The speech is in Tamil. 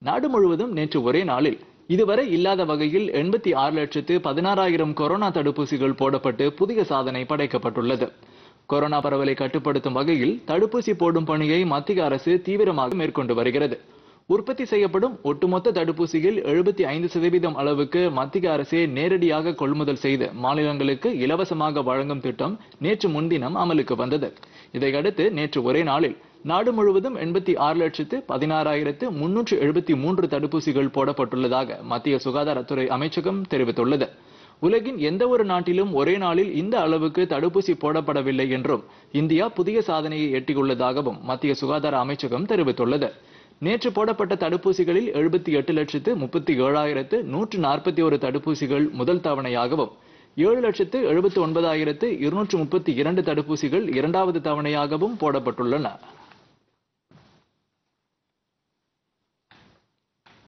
நாடு முழுவதும் நேற்று ஒரே நாளில் இதுவரை இல்லாத வகையில் எண்பத்தி ஆறு லட்சத்து பதினாறாயிரம் கொரோனா தடுப்பூசிகள் போடப்பட்டு புதிய சாதனை படைக்கப்பட்டுள்ளது கொரோனா பரவலை கட்டுப்படுத்தும் வகையில் தடுப்பூசி போடும் பணியை மத்திய அரசு தீவிரமாக மேற்கொண்டு வருகிறது உற்பத்தி செய்யப்படும் ஒட்டுமொத்த தடுப்பூசியில் எழுபத்தி ஐந்து சதவீதம் அளவுக்கு மத்திய அரசே நேரடியாக கொள்முதல் செய்து மாநிலங்களுக்கு இலவசமாக வழங்கும் திட்டம் நேற்று முன்தினம் அமலுக்கு வந்தது இதையடுத்து நேற்று ஒரே நாளில் நாடு முழுவதும் எண்பத்தி ஆறு லட்சத்து பதினாறாயிரத்து முன்னூற்று எழுபத்தி மூன்று தடுப்பூசிகள் போடப்பட்டுள்ளதாக மத்திய சுகாதாரத்துறை அமைச்சகம் தெரிவித்துள்ளது உலகின் எந்த ஒரு நாட்டிலும் ஒரே நாளில் இந்த அளவுக்கு தடுப்பூசி போடப்படவில்லை என்றும் இந்தியா புதிய சாதனையை எட்டியுள்ளதாகவும் மத்திய சுகாதார அமைச்சகம் தெரிவித்துள்ளது நேற்று போடப்பட்ட தடுப்பூசிகளில் எழுபத்தி எட்டு லட்சத்து முப்பத்தி ஏழாயிரத்து நூற்று நாற்பத்தி ஒரு தடுப்பூசிகள் முதல் தவணையாகவும் ஏழு லட்சத்து எழுபத்தி ஒன்பதாயிரத்து இருநூற்று முப்பத்தி இரண்டு தடுப்பூசிகள் இரண்டாவது தவணையாகவும் போடப்பட்டுள்ளன